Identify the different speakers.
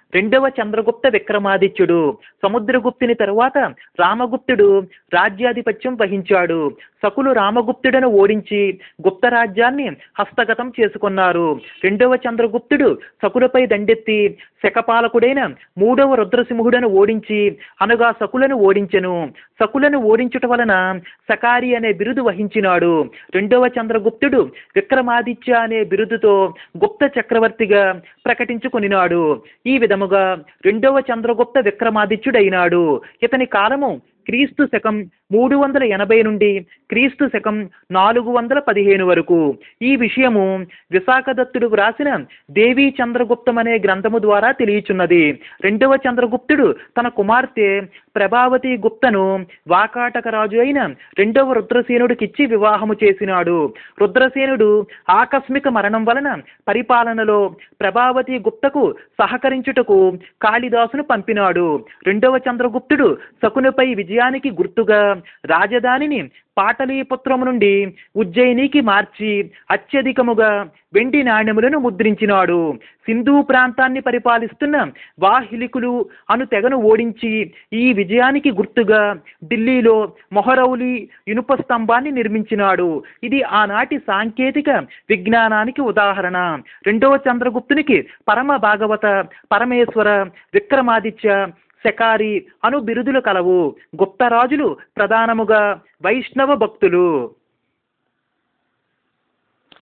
Speaker 1: రెండవ చంద్రగుప్త విక్రమాదిత్యుడు సముద్రగుప్తుని తరువాత రామగుప్తుడు రాజ్యాధిపత్యం వహించాడు సకులు రామగుప్తుడను ఓడించి గుప్త రాజ్యాన్ని హస్తగతం చేసుకున్నారు రెండవ చంద్రగుప్తుడు సకులపై దండెత్తి శకపాలకుడైన మూడవ రుద్రసింహుడను ఓడించి అనగా సకులను ఓడించెను సకులను ఓడించుట వలన సకారి అనే బిరుదు వహించినాడు రెండవ చంద్రగుప్తుడు విక్రమాదిత్య అనే బిరుదుతో గుప్త చక్రవర్తిగా ప్రకటించుకొనినాడు ఈ విధముగా రెండవ చంద్రగుప్త విక్రమాదిత్యుడైనాడు ఇతని కాలము క్రీస్తు శకం మూడు వందల ఎనభై నుండి క్రీస్తు శకం నాలుగు వందల పదిహేను వరకు ఈ విషయము విశాఖదత్తుడు వ్రాసిన దేవీ చంద్రగుప్తం అనే గ్రంథము ద్వారా తెలియచున్నది రెండవ చంద్రగుప్తుడు తన కుమార్తె ప్రభావతి గుప్తను వాకాటక రాజు అయిన రెండవ రుద్రసేనుడికిచ్చి వివాహము చేసినాడు రుద్రసేనుడు ఆకస్మిక మరణం వలన పరిపాలనలో ప్రభావతి గుప్తకు సహకరించుటకు కాళిదాసును పంపినాడు రెండవ చంద్రగుప్తుడు శకునిపై విజయానికి గుర్తుగా రాజధానిని పాటలీపుత్రము నుండి ఉజ్జయినికి మార్చి అత్యధికముగా వెండి నాణ్యములను ముద్రించినాడు సింధు ప్రాంతాన్ని పరిపాలిస్తున్న వాహిలికులు అను తెగను ఓడించి ఈ విజయానికి గుర్తుగా ఢిల్లీలో మొహరౌలి ఇనుప స్తంభాన్ని నిర్మించినాడు ఇది ఆనాటి సాంకేతిక విజ్ఞానానికి ఉదాహరణ రెండవ చంద్రగుప్తునికి పరమ భాగవత పరమేశ్వర విక్రమాదిత్య శకారి అను బిరుదులు కలవు గుప్తరాజులు ప్రధానముగా వైష్ణవ భక్తులు